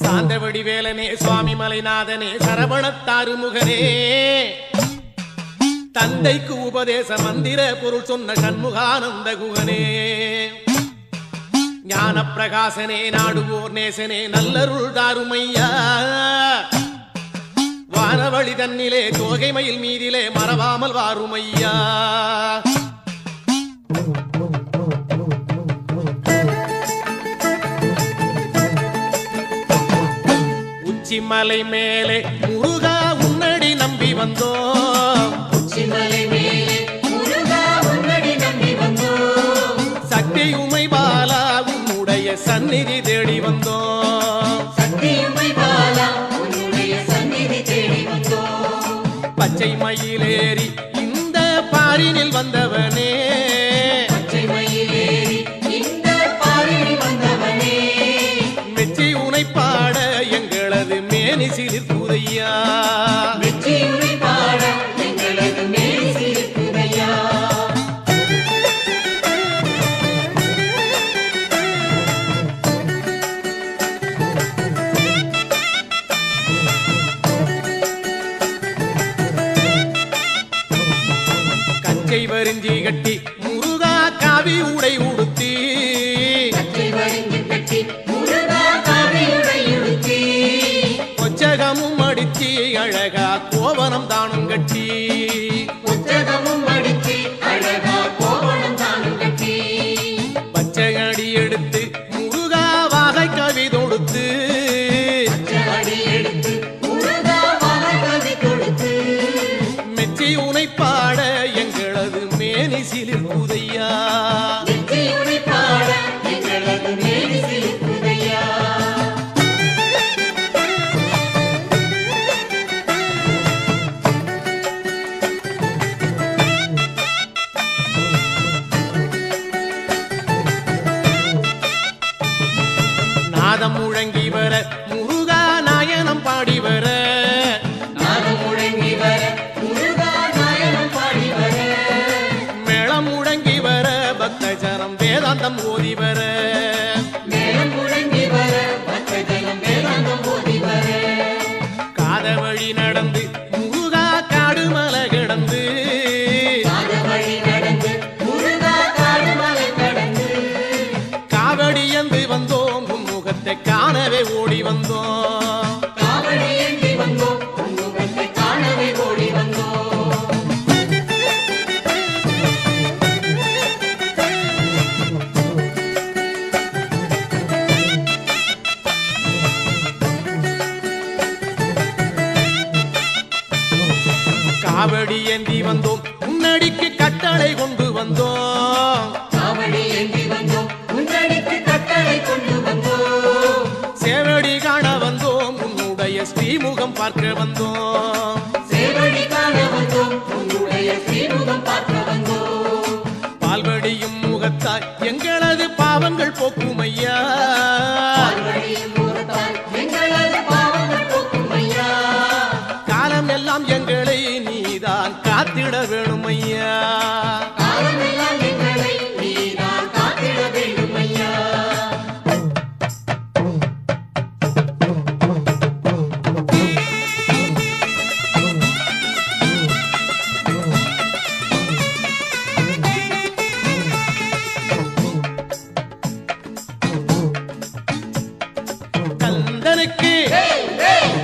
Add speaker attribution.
Speaker 1: சாந்தவடி வேலனே சுவாமி மலைநாதனே சரவணத்தாறு முகனே தந்தைக்கு உபதேச மந்திர பொருள் சொன்ன சண்முகானந்த குகனே ஞான பிரகாசனே நாடுவோர் நேசனே நல்லருள் தாருமையா வானவழி தன்னிலே தோகை மயில் மீதிலே மறவாமல் வாருமையா உச்சிமலை மேலே முருகா உன்னடி நம்பி வந்தோம்
Speaker 2: உச்சிமலை மேலே முருகா உன்னடி நம்பி வந்தோம்
Speaker 1: சக்தி உமை பாலா உன்னுடைய சந்நிதி தேடி வந்தோம்
Speaker 2: சக்தியுமை பாலா உன்னுடைய சந்நிதி தேடி வந்தோம்
Speaker 1: பச்சை மயிலேறி இந்த பாரினில் வந்தவனே
Speaker 2: பச்சை மயிலேறி இந்த பாரில் வந்தவனே
Speaker 1: மெச்சி உனை பாட எங்களது மேனி சிலிர்க்குதையா
Speaker 2: வெற்றியுமை பாட எங்களது மேல் சிரிக்குதையா
Speaker 1: கச்சை வரிஞ்சி கட்டி முருகா காவி உடை உடுத்தி
Speaker 2: கச்சை வரிந்து கட்டி முருகா காவியுடை உடுத்தி
Speaker 1: கொச்சகமும் அடிச்சி அழகா கோவனம் தானும் கட்டி
Speaker 2: புத்தகமும் அடித்து அழகா கோவணம் தானும் கட்டி
Speaker 1: பச்சை அடி எடுத்து முருகா வாகை கவி தொடுத்து
Speaker 2: அடி எடுத்து முருகா மகக்கவி கொடுத்து
Speaker 1: மெச்சி உனை பாட எங்களது மேனி சிலிர்க்குதையா
Speaker 2: வெற்றியுமை பாட எங்களது மேல் சிரிக்குதையா
Speaker 1: நாதம் முழங்கி வர முருகா நாயனம் பாடி வர
Speaker 2: நாதம் முழங்கி வர முருகா நாயனம் பாடி வர
Speaker 1: மேளம் முழங்கி வர பக்தஜனம் வேதாந்தம் ஓதி வர
Speaker 2: மேளம் முழங்கி வர பக்தஜனம் வேதாந்தம் ஓதி வர
Speaker 1: காத வழி நடந்து முருகா காடு மலை கிடந்து
Speaker 2: காத வழி நடந்து முருகா காடு மலை கடந்து
Speaker 1: காவடி எந்து வந்தோம் உன் முகத்தை காணவே ஓடி வந்தோம்
Speaker 2: காவடி ஏந்தி வந்தோம் உன் முகத்தை காணவே ஓடி வந்தோம்
Speaker 1: காவடி ஏந்தி வந்தோம் முன்னடிக்கு கட்டளை கொண்டு வந்தோம்
Speaker 2: காவடி ஏந்தி வந்தோம் முன்னடிக்கு கட்டளை கொண்டு வந்தோம்
Speaker 1: சேவடி காண வந்தோம் உன்னுடைய ஸ்ரீமுகம் பார்க்க வந்தோம்
Speaker 2: சேவடி காண வந்தோம் உன்னுடைய ஸ்ரீமுகம் பார்க்க வந்தோம்
Speaker 1: பால்வடியும் முகத்தாய் எங்களது பாவங்கள் போக்குமையா
Speaker 2: பால்வழியும் முகத்தால் எங்களது பாவங்கள் போக்கும் ஐயா
Speaker 1: காலம் எல்லாம் எங்களை நீதான் காத்திட வேணுமையா
Speaker 2: காலமெல்லாம் எங்களை நீதான் காத்திட வேண்டும் ஐயா
Speaker 1: கந்தனுக்கு
Speaker 2: ஏய், ஏய்,